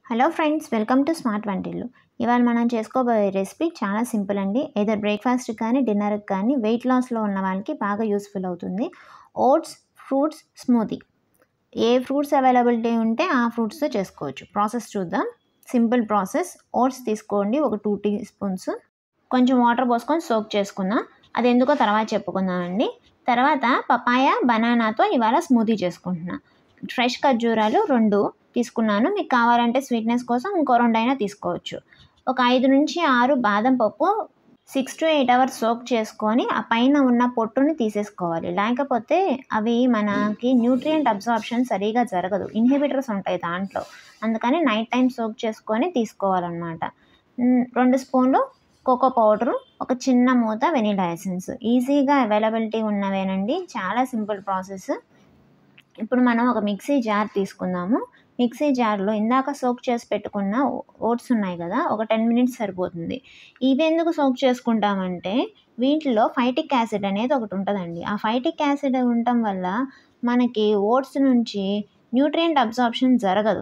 hello friends welcome to smart వంటిల్లు ఇవాళ మనం చేసుకోబోయే రెసిపీ చాలా సింపుల్ అండి ఏదర్ బ్రేక్ఫాస్ట్ కానీ డిన్నర్కి కానీ వెయిట్ లాస్లో ఉన్న వాళ్ళకి బాగా యూస్ఫుల్ అవుతుంది ఓట్స్ ఫ్రూట్స్ స్మూతీ ఏ ఫ్రూట్స్ అవైలబిలిటీ ఉంటే ఆ ఫ్రూట్స్తో చేసుకోవచ్చు ప్రాసెస్ చూద్దాం సింపుల్ ప్రాసెస్ ఓట్స్ తీసుకోండి ఒక టూ టీ స్పూన్స్ కొంచెం వాటర్ పోసుకొని సోక్ చేసుకుందాం అది ఎందుకో తర్వాత చెప్పుకుందామండి తర్వాత పపాయ బనానాతో ఇవాళ స్మూతీ చేసుకుంటున్నా ఫ్రెష్ ఖర్జూరాలు రెండు తీసుకున్నాను మీకు కావాలంటే స్వీట్నెస్ కోసం ఇంకో రెండు అయినా తీసుకోవచ్చు ఒక ఐదు నుంచి ఆరు బాదం పప్పు six to eight hours soak చేసుకొని ఆ పైన ఉన్న పొట్టుని తీసేసుకోవాలి లేకపోతే అవి మనకి న్యూట్రియంట్ అబ్జార్ప్షన్ సరిగా జరగదు ఇన్హిబిటర్స్ ఉంటాయి దాంట్లో అందుకని నైట్ టైం సోక్ చేసుకొని తీసుకోవాలన్నమాట రెండు స్పూన్లు కోకో పౌడరు ఒక చిన్న మూత వెనీలా ఎసెన్స్ ఈజీగా అవైలబిలిటీ ఉన్నవేనండి చాలా సింపుల్ ప్రాసెస్ ఇప్పుడు మనం ఒక మిక్సీ జార్ తీసుకుందాము మిక్సీ జార్లో ఇందాక సోక్ చేసి పెట్టుకున్న ఓట్స్ ఉన్నాయి కదా ఒక టెన్ మినిట్స్ సరిపోతుంది ఇవి ఎందుకు సోక్ చేసుకుంటామంటే వీటిలో ఫైటిక్ యాసిడ్ అనేది ఒకటి ఉంటుందండి ఆ ఫైటిక్ యాసిడ్ ఉండటం వల్ల మనకి ఓట్స్ నుంచి న్యూట్రియంట్ అబ్జార్ప్షన్ జరగదు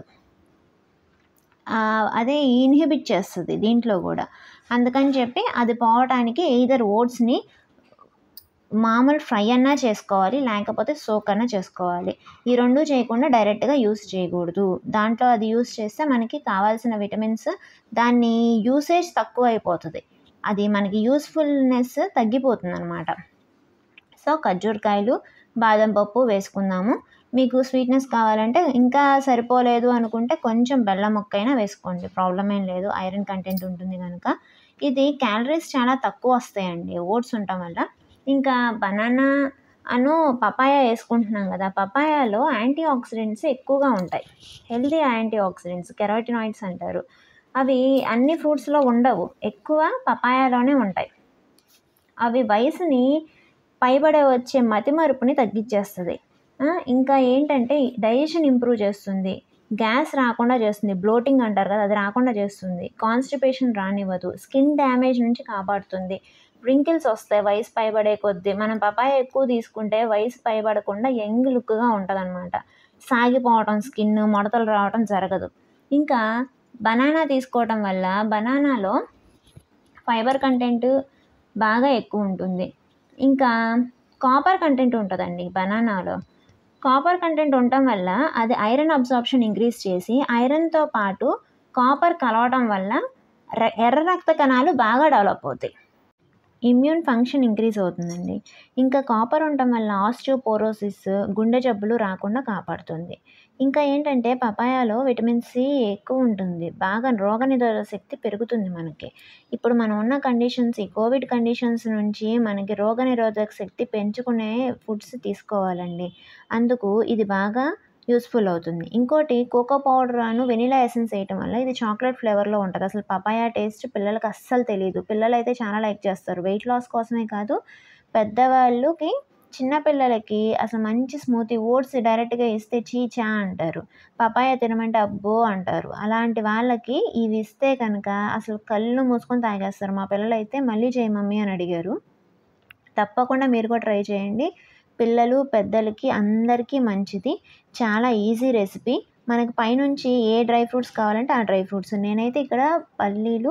అదే ఇన్హిబిట్ చేస్తుంది దీంట్లో కూడా అందుకని చెప్పి అది పోవటానికి ఎయిదర్ ఓట్స్ని మామూలు ఫ్రై అన్నా చేసుకోవాలి లేకపోతే సోక్ అన్నా చేసుకోవాలి ఈ రెండు చేయకుండా డైరెక్ట్గా యూస్ చేయకూడదు దాంట్లో అది యూస్ చేస్తే మనకి కావాల్సిన విటమిన్స్ దాన్ని యూసేజ్ తక్కువ అయిపోతుంది అది మనకి యూస్ఫుల్నెస్ తగ్గిపోతుంది అనమాట సో ఖర్జూరకాయలు బాదం పప్పు వేసుకుందాము మీకు స్వీట్నెస్ కావాలంటే ఇంకా సరిపోలేదు అనుకుంటే కొంచెం బెల్లం మొక్కైనా వేసుకోండి ప్రాబ్లం ఏం లేదు ఐరన్ కంటెంట్ ఉంటుంది కనుక ఇది క్యాలరీస్ చాలా తక్కువ వస్తాయండి ఓట్స్ ఉండటం వల్ల ఇంకా బనానా అను పపాయ వేసుకుంటున్నాం కదా పపాయాలో యాంటీ ఆక్సిడెంట్స్ ఎక్కువగా ఉంటాయి హెల్తీ యాంటీ ఆక్సిడెంట్స్ కెరోటినాయిడ్స్ అంటారు అవి అన్ని ఫ్రూట్స్లో ఉండవు ఎక్కువ పపాయాలోనే ఉంటాయి అవి వయసుని పైబడే వచ్చే మతిమరుపుని తగ్గించేస్తుంది ఇంకా ఏంటంటే డైజెషన్ ఇంప్రూవ్ చేస్తుంది గ్యాస్ రాకుండా చేస్తుంది బ్లోటింగ్ అంటారు కదా అది రాకుండా చేస్తుంది కాన్స్టిపేషన్ రానివ్వదు స్కిన్ డ్యామేజ్ నుంచి కాపాడుతుంది రింకిల్స్ వస్తాయి వయసు పైబడే కొద్దీ మనం పపాయ ఎక్కువ తీసుకుంటే వయసు పైబడకుండా యంగ్ లుక్గా ఉంటుంది అనమాట సాగిపోవటం స్కిన్ ముడతలు రావటం జరగదు ఇంకా బనానా తీసుకోవటం వల్ల బనానాలో ఫైబర్ కంటెంట్ బాగా ఎక్కువ ఉంటుంది ఇంకా కాపర్ కంటెంట్ ఉంటుందండి బనానాలో కాపర్ కంటెంట్ ఉండటం వల్ల అది ఐరన్ అబ్జార్ప్షన్ ఇంక్రీజ్ చేసి ఐరన్తో పాటు కాపర్ కలవటం వల్ల ఎర్ర రక్త కణాలు బాగా డెవలప్ అవుతాయి ఇమ్యూన్ ఫంక్షన్ ఇంక్రీజ్ అవుతుందండి ఇంకా కాపర్ ఉండటం వల్ల ఆస్టియోపోరోసిస్ గుండె జబ్బులు రాకుండా కాపాడుతుంది ఇంకా ఏంటంటే పపాయాలో విటమిన్ సి ఎక్కువ ఉంటుంది బాగా రోగనిరోధక శక్తి పెరుగుతుంది మనకి ఇప్పుడు మనం ఉన్న కండిషన్స్ ఈ కోవిడ్ కండిషన్స్ నుంచి మనకి రోగనిరోధక శక్తి పెంచుకునే ఫుడ్స్ తీసుకోవాలండి అందుకు ఇది బాగా యూస్ఫుల్ అవుతుంది ఇంకోటి కోకో పౌడర్ అను వెనిలా ఎసెన్స్ వేయటం వల్ల ఇది చాక్లెట్ ఫ్లేవర్లో ఉంటుంది అసలు పపాయా టేస్ట్ పిల్లలకి అస్సలు తెలియదు పిల్లలు అయితే చాలా లైక్ చేస్తారు వెయిట్ లాస్ కోసమే కాదు పెద్దవాళ్ళకి చిన్నపిల్లలకి అసలు మంచి స్మూతీ ఓట్స్ డైరెక్ట్గా ఇస్తే చీచా అంటారు పపాయ తినమంటే అబ్బో అంటారు అలాంటి వాళ్ళకి ఇవి ఇస్తే కనుక అసలు కళ్ళు మూసుకొని తాగేస్తారు మా పిల్లలు అయితే మళ్ళీ చేయి మమ్మీ అని అడిగారు తప్పకుండా మీరు కూడా ట్రై చేయండి పిల్లలు పెద్దలకి అందరికీ మంచిది చాలా ఈజీ రెసిపీ మనకి పైనుంచి ఏ డ్రై ఫ్రూట్స్ కావాలంటే ఆ డ్రై ఫ్రూట్స్ నేనైతే ఇక్కడ పల్లీలు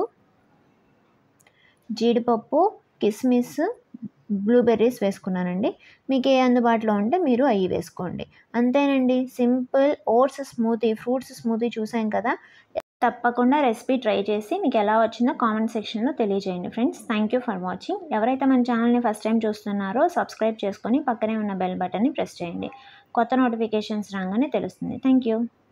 జీడిపప్పు కిస్మిస్ బ్లూబెర్రీస్ వేసుకున్నానండి మీకు ఏ అందుబాటులో ఉంటే మీరు అవి వేసుకోండి అంతేనండి simple oats smoothie fruits smoothie చూసాం కదా తప్పకుండా రెసిపీ ట్రై చేసి మీకు ఎలా వచ్చిందో కామెంట్ సెక్షన్లో తెలియజేయండి friends thank you for watching ఎవరైతే మన ఛానల్ని ఫస్ట్ టైం చూస్తున్నారో సబ్స్క్రైబ్ చేసుకొని పక్కనే ఉన్న బెల్ బటన్ని ప్రెస్ చేయండి కొత్త నోటిఫికేషన్స్ రాగానే తెలుస్తుంది థ్యాంక్ యూ